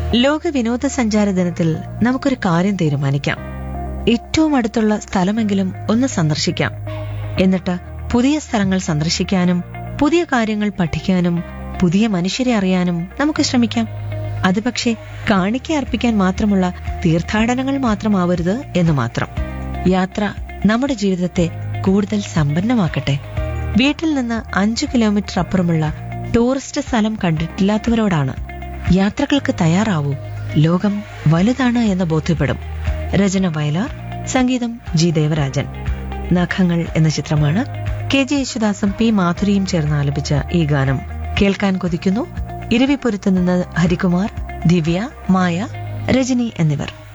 ലോക വിനോദസഞ്ചാര ദിനത്തിൽ നമുക്കൊരു കാര്യം തീരുമാനിക്കാം ഏറ്റവും അടുത്തുള്ള സ്ഥലമെങ്കിലും ഒന്ന് സന്ദർശിക്കാം എന്നിട്ട് പുതിയ സ്ഥലങ്ങൾ സന്ദർശിക്കാനും പുതിയ കാര്യങ്ങൾ പഠിക്കാനും പുതിയ മനുഷ്യരെ അറിയാനും നമുക്ക് ശ്രമിക്കാം അത് പക്ഷേ കാണിക്ക അർപ്പിക്കാൻ മാത്രമുള്ള തീർത്ഥാടനങ്ങൾ മാത്രമാവരുത് എന്ന് മാത്രം യാത്ര നമ്മുടെ ജീവിതത്തെ കൂടുതൽ സമ്പന്നമാക്കട്ടെ വീട്ടിൽ നിന്ന് അഞ്ചു കിലോമീറ്റർ അപ്പുറമുള്ള ടൂറിസ്റ്റ് സ്ഥലം കണ്ടിട്ടില്ലാത്തവരോടാണ് യാത്രകൾക്ക് തയ്യാറാവൂ ലോകം വലുതാണ് എന്ന് ബോധ്യപ്പെടും രചന വയലാർ സംഗീതം ജി ദേവരാജൻ നഖങ്ങൾ എന്ന ചിത്രമാണ് കെ ജെ യേശുദാസും പി മാധുരിയും ചേർന്ന് ആലപിച്ച ഈ ഗാനം കേൾക്കാൻ കൊതിക്കുന്നു ഇരവിപുരത്ത് നിന്ന് ഹരികുമാർ ദിവ്യ മായ രജനി എന്നിവർ